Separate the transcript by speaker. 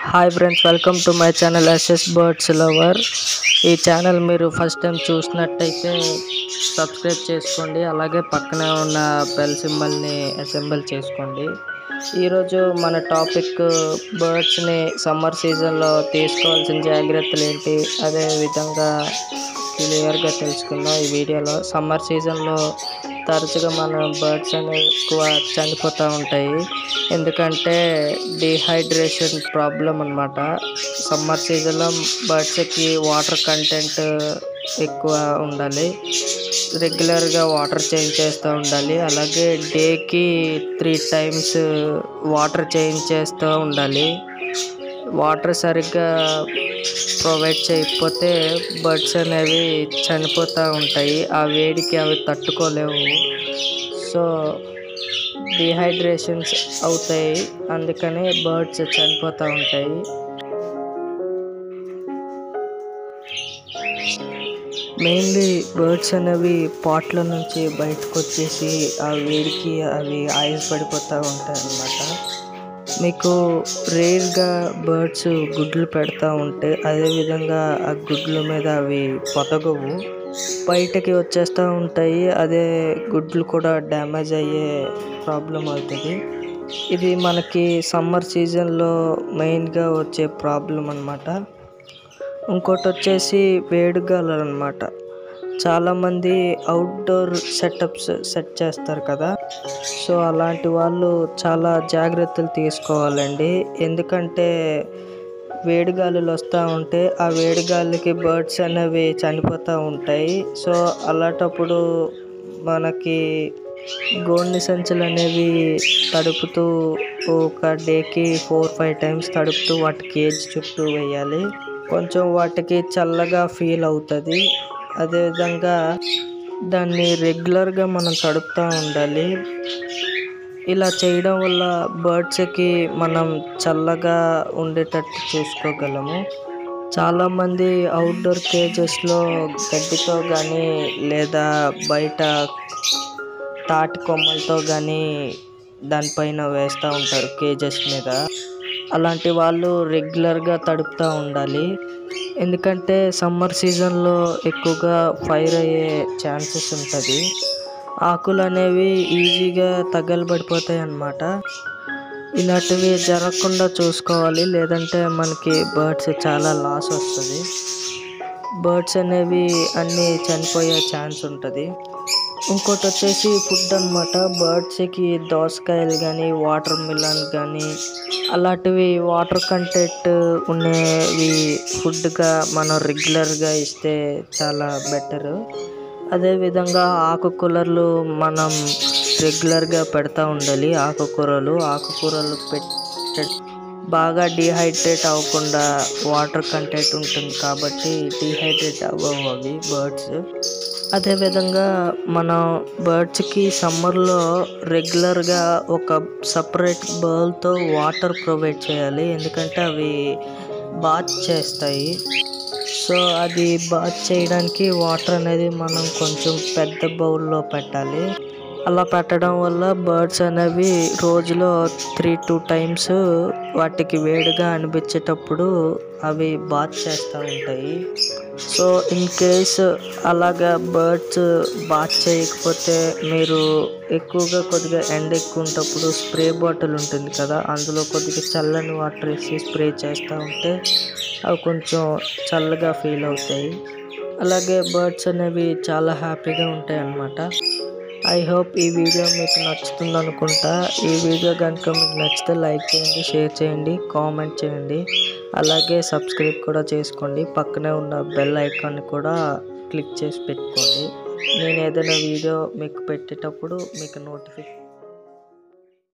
Speaker 1: hi friends welcome to my channel S S birds lover ఈ channel మీరు first time చూసినట్టయితే subscribe చేసుకోండి అలాగే పక్కనే ఉన్న బెల్ సింబల్ని అసెంబుల్ చేసుకోండి ఈరోజు మన టాపిక్ బర్డ్స్ని సమ్మర్ సీజన్లో తీసుకోవాల్సిన జాగ్రత్తలు ఏంటి అదే విధంగా క్లియర్గా తెలుసుకుందాం ఈ వీడియోలో సమ్మర్ సీజన్లో తరచుగా మన బర్డ్స్ అనేవి ఎక్కువ చనిపోతూ ఉంటాయి ఎందుకంటే డిహైడ్రేషన్ ప్రాబ్లం అనమాట సమ్మర్ సీజన్లో బర్డ్స్కి వాటర్ కంటెంట్ ఎక్కువ ఉండాలి రెగ్యులర్గా వాటర్ చేంజ్ చేస్తూ ఉండాలి అలాగే డేకి త్రీ టైమ్స్ వాటర్ చేంజ్ చేస్తూ ఉండాలి వాటర్ సరిగ్గా ప్రొవైడ్ చేయకపోతే బర్డ్స్ అనేవి చనిపోతూ ఉంటాయి ఆ వేడికి అవి తట్టుకోలేవు సో డిహైడ్రేషన్స్ అవుతాయి అందుకని బర్డ్స్ చనిపోతూ ఉంటాయి మెయిన్లీ బర్డ్స్ అనేవి పాట్ల నుంచి బయటకు వచ్చేసి ఆ వేడికి అవి ఆయుస్ పడిపోతూ ఉంటాయి అన్నమాట మీకు రేర్గా బర్డ్స్ గుడ్లు పెడతా ఉంటే అదేవిధంగా ఆ గుడ్ల మీద అవి పొదగవు బయటకి వచ్చేస్తూ ఉంటాయి అదే గుడ్లు కూడా డ్యామేజ్ అయ్యే ప్రాబ్లం అవుతుంది ఇది మనకి సమ్మర్ సీజన్లో మెయిన్గా వచ్చే ప్రాబ్లం అనమాట ఇంకోటి వచ్చేసి వేడిగాలు అనమాట చాలామంది అవుట్డోర్ సెటప్స్ సెట్ చేస్తారు కదా సో అలాంటి వాళ్ళు చాలా జాగ్రత్తలు తీసుకోవాలండి ఎందుకంటే వేడిగాలులు వస్తూ ఉంటే ఆ వేడిగాలికి బర్డ్స్ అనేవి చనిపోతూ ఉంటాయి సో అలాంటప్పుడు మనకి గోన్ని సంచులు అనేవి తడుపుతూ ఒక డేకి ఫోర్ ఫైవ్ టైమ్స్ తడుపుతూ వాటి కేజ్ చుట్టూ వేయాలి కొంచెం వాటికి చల్లగా ఫీల్ అవుతుంది అదేవిధంగా దాన్ని రెగ్యులర్గా మనం తడుపుతూ ఉండాలి ఇలా చేయడం వల్ల బర్డ్స్కి మనం చల్లగా ఉండేటట్టు చూసుకోగలము చాలామంది అవుట్డోర్ కేజెస్లో గడ్డితో కానీ లేదా బయట తాటి కొమ్మలతో కానీ దానిపైన వేస్తూ ఉంటారు కేజెస్ మీద అలాంటి వాళ్ళు రెగ్యులర్గా తడుపుతూ ఉండాలి ఎందుకంటే సమ్మర్ సీజన్లో ఎక్కువగా ఫైర్ అయ్యే ఛాన్సెస్ ఉంటుంది ఆకులు అనేవి ఈజీగా తగలబడిపోతాయి అన్నమాట ఇలాంటివి జరగకుండా చూసుకోవాలి లేదంటే మనకి బర్డ్స్ చాలా లాస్ వస్తుంది బర్డ్స్ అనేవి అన్నీ చనిపోయే ఛాన్స్ ఉంటుంది ఇంకోటి వచ్చేసి ఫుడ్ అనమాట బర్డ్స్కి దోసకాయలు కానీ వాటర్ మిలన్ కానీ అలాంటివి వాటర్ కంటెంట్ ఉండేవి ఫుడ్గా మనం రెగ్యులర్గా ఇస్తే చాలా బెటరు అదేవిధంగా ఆకుకూరలు మనం రెగ్యులర్గా పెడతా ఉండాలి ఆకుకూరలు ఆకుకూరలు పెట్ట బాగా డిహైడ్రేట్ అవ్వకుండా వాటర్ కంటెంట్ ఉంటుంది కాబట్టి డిహైడ్రేట్ అవ్వవు అవి బర్డ్స్ అదేవిధంగా మనం బర్డ్స్కి సమ్మర్లో రెగ్యులర్గా ఒక సపరేట్ బౌల్తో వాటర్ ప్రొవైడ్ చేయాలి ఎందుకంటే అవి బాత్ చేస్తాయి సో అది బాత్ చేయడానికి వాటర్ అనేది మనం కొంచెం పెద్ద బౌల్లో పెట్టాలి అలా పెట్టడం వల్ల బర్డ్స్ అనేవి రోజులో త్రీ టూ టైమ్స్ వాటికి వేడిగా అనిపించేటప్పుడు అవి బాత్ చేస్తూ ఉంటాయి సో ఇన్ కేస్ అలాగా బర్డ్స్ బాత్ చేయకపోతే మీరు ఎక్కువగా కొద్దిగా ఎండ ఎక్కువ ఉన్నప్పుడు స్ప్రే బాటిల్ ఉంటుంది కదా అందులో కొద్దిగా చల్లని వాటర్ వేసి స్ప్రే చేస్తూ ఉంటే అవి కొంచెం చల్లగా ఫీల్ అవుతాయి అలాగే బర్డ్స్ అనేవి చాలా హ్యాపీగా ఉంటాయి అన్నమాట ఐ హోప్ ఈ వీడియో మీకు నచ్చుతుంది అనుకుంటా ఈ వీడియో కనుక మీకు నచ్చితే లైక్ చేయండి షేర్ చేయండి కామెంట్ చేయండి అలాగే సబ్స్క్రైబ్ కూడా చేసుకోండి పక్కనే ఉన్న బెల్ ఐకాన్ని కూడా క్లిక్ చేసి పెట్టుకోండి నేను ఏదైనా వీడియో మీకు పెట్టేటప్పుడు మీకు నోటిఫికేషన్